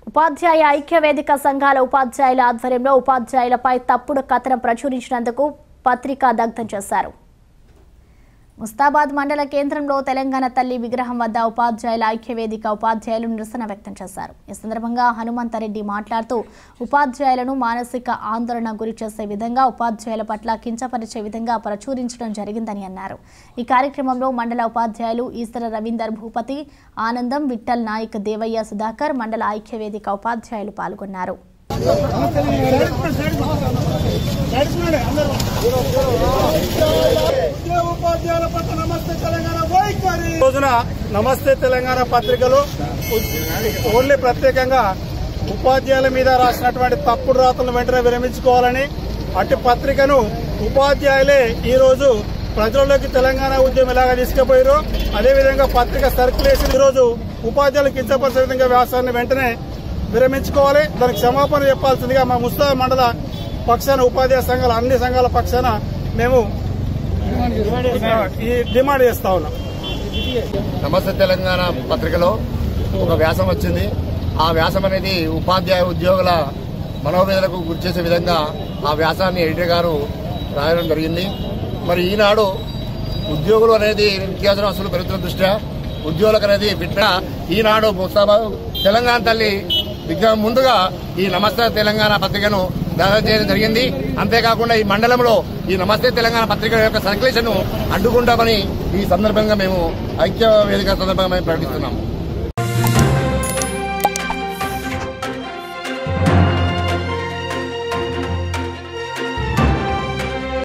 ఉపాధ్యాయ ఐక్య వేదిక సంఘాల ఉపాధ్యాయుల ఆధ్వర్యంలో ఉపాధ్యాయులపై తప్పుడు కథనం ప్రచురించినందుకు పత్రిక దగ్ధం చేశారు ముస్తాబాద్ మండల కేంద్రంలో తెలంగాణ తల్లి విగ్రహం వద్ద ఉపాధ్యాయుల ఐక్య వేదిక ఉపాధ్యాయులు నిరసన వ్యక్తం చేశారు ఈ సందర్భంగా హనుమంతరెడ్డి మాట్లాడుతూ ఉపాధ్యాయులను మానసిక ఆందోళన గురి చేసే విధంగా ఉపాధ్యాయుల పట్ల కించపరిచే విధంగా ప్రచురించడం జరిగిందని అన్నారు ఈ కార్యక్రమంలో మండల ఉపాధ్యాయులు ఈశ్వర రవీందర్ భూపతి ఆనందం విఠల్ నాయక్ దేవయ్య సుధాకర్ మండల ఐక్య వేదిక ఉపాధ్యాయులు పాల్గొన్నారు ఉపాధ్యాయుల పట్ల నమస్తే తెలంగాణ వైఖరి రోజున నమస్తే తెలంగాణ పత్రికలు ఓన్లీ ప్రత్యేకంగా ఉపాధ్యాయుల మీద రాసినటువంటి తప్పుడు రాతలను వెంటనే విరమించుకోవాలని అట్టి పత్రికను ఉపాధ్యాయులే ఈ రోజు ప్రజల్లోకి తెలంగాణ ఉద్యమం ఎలాగా తీసుకుపోయారు అదేవిధంగా పత్రిక సర్క్యులేషన్ ఈ రోజు ఉపాధ్యాయులు కించపరిచే విధంగా వ్యాసాన్ని వెంటనే విరమించుకోవాలి దానికి క్షమాపణ చెప్పాల్సిందిగా మా ముస్తా మండల పక్షాన ఉపాధ్యాయ సంఘాల అన్ని సంఘాల పక్షాన మేము ఈ డిమాండ్ చేస్తా ఉన్నాం నమస్తే తెలంగాణ పత్రికలో ఒక వ్యాసం వచ్చింది ఆ వ్యాసం అనేది ఉపాధ్యాయ ఉద్యోగుల మనోవేదనకు గురిచేసే విధంగా ఆ వ్యాసాన్ని ఎడిటర్ గారు రాయడం జరిగింది మరి ఈనాడు ఉద్యోగులు అనేది నిత్యావసర వస్తువులు పెరుగుతున్న దృష్ట్యా ఉద్యోగులకు అనేది బిడ్డ ఈనాడు ముస్తాబా తెలంగాణ తల్లి విగ్రహం ముందుగా ఈ నమస్తే తెలంగాణ పత్రికను దాఖలు చేయడం జరిగింది అంతేకాకుండా ఈ మండలంలో ఈ నమస్తే తెలంగాణ పత్రిక యొక్క సర్క్యులేషన్ అడ్డుకుంటామని ఈ సందర్భంగా మేము ఐక్య వేదిక సందర్భంగా మేము ప్రకటిస్తున్నాము